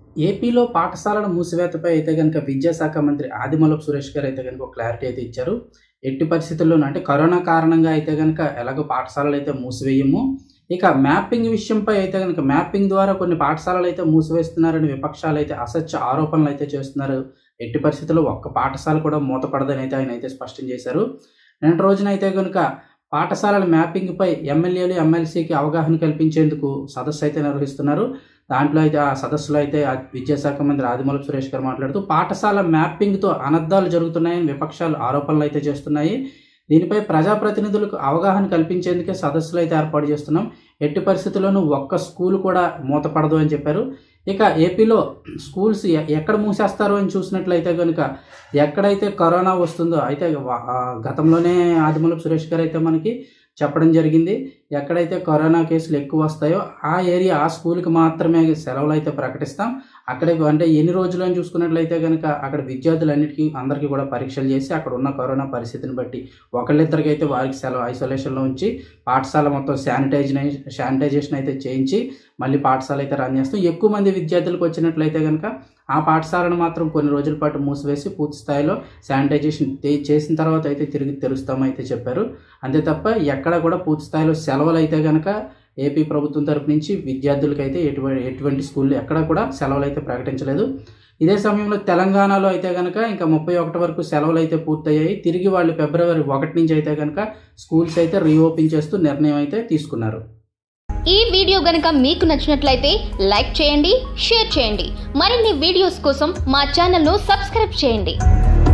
ఏపీలో పాఠశాలల మూసివేతపై అయితే గనుక విద్యాశాఖ మంత్రి ఆదిమూలపు సురేష్ గారు అయితే గనుక ఒక క్లారిటీ అయితే ఇచ్చారు. ఎట్టి పరిస్థితుల్లోనూ అంటే కరోనా కారణంగా అయితే గనుక ఎలాగో పాఠశాలలు అయితే మూసివేయము. ఇక మ్యాపింగ్ విషయంపై అయితే గనుక మ్యాపింగ్ ద్వారా కొన్ని పాఠశాలలు అయితే మూసివేస్తున్నారని విపక్షాలు అయితే అసత్య ఆరోపణలు అయితే చేస్తున్నారు. ఎట్టి పరిస్థితుల్లో ఒక్క పాఠశాల కూడా మూతపడదని అయితే ఆయన అయితే స్పష్టం చేశారు. నిన్నటి రోజున అయితే గనుక పాఠశాలల మ్యాపింగ్‌పై ఎమ్మెల్యేలు, ఎమ్మెల్సీకి అవగాహన కల్పించేందుకు సదస్సు అయితే నిర్వహిస్తున్నారు. దాంట్లో అయితే ఆ సదస్సులో అయితే ఆ విద్యాశాఖ మంత్రి ఆదిమూలపు సురేష్ గారు మాట్లాడుతూ పాఠశాల మ్యాపింగ్‌తో అనర్థాలు జరుగుతున్నాయని విపక్షాలు ఆరోపణలు అయితే చేస్తున్నాయి. దీనిపై ప్రజాప్రతినిధులకు అవగాహన కల్పించేందుకే సదస్సులు అయితే ఏర్పాటు చేస్తున్నాం. ఎట్టి పరిస్థితుల్లోనూ ఒక్క స్కూల్ కూడా మూతపడదు అని చెప్పారు. ఇక ఏపీలో స్కూల్స్ ఎ ఎక్కడ మూసేస్తారు అని చూసినట్లయితే గనుక ఎక్కడైతే కరోనా వస్తుందో అయితే వ ఆహ్, గతంలోనే ఆదిమూలపు సురేష్ గారు అయితే మనకి చెప్పడం జరిగింది. ఎక్కడైతే కరోనా కేసులు ఎక్కువ వస్తాయో ఆ ఏరియా ఆ స్కూల్‌కి మాత్రమే సెలవులు అయితే ప్రకటిస్తాం. అక్కడే అంటే ఎన్ని రోజులు అని చూసుకున్నట్లయితే గనుక అక్కడ విద్యార్థులన్నిటికీ అందరికీ కూడా పరీక్షలు చేసి అక్కడ ఉన్న కరోనా పరిస్థితిని బట్టి ఒకళ్ళిద్దరికైతే వారికి సెలవు ఐసోలేషన్‌లో ఉంచి పాఠశాల మొత్తం శానిటైజనై శానిటైజేషన్ అయితే చేయించి మళ్ళీ పాఠశాల అయితే రన్ చేస్తాం. ఎక్కువ మంది విద్యార్థులకు వచ్చినట్లయితే గనుక ఆ పాఠశాలను మాత్రం కొన్ని రోజుల పాటు మూసివేసి పూర్తి స్థాయిలో శానిటైజేషన్ తే చేసిన తర్వాత అయితే తిరిగి తెరుస్తామని అయితే చెప్పారు. అంతే తప్ప ఎక్కడ కూడా పూర్తి స్థాయిలో సెలవులు అయితే గనుక ఏపీ ప్రభుత్వం తరపు నుంచి విద్యార్థులకైతే ఎటువ ఎటువంటి స్కూల్‌లో ఎక్కడ కూడా సెలవులు అయితే ప్రకటించలేదు. ఇదే సమయంలో తెలంగాణలో అయితే గనుక ఇంకా 31 వరకు సెలవులు అయితే పూర్తయ్యాయి. తిరిగి వాళ్ళు ఫిబ్రవరి 1 నుంచి అయితే గనుక స్కూల్స్ అయితే రీఓపెన్ చేస్తూ నిర్ణయం అయితే తీసుకున్నారు. ఈ వీడియో గనుక మీకు నచ్చినట్లయితే లైక్ చేయండి షేర్ చేయండి మరిన్ని వీడియోస్ కోసం మా ఛానల్ను సబ్స్క్రైబ్ చేయండి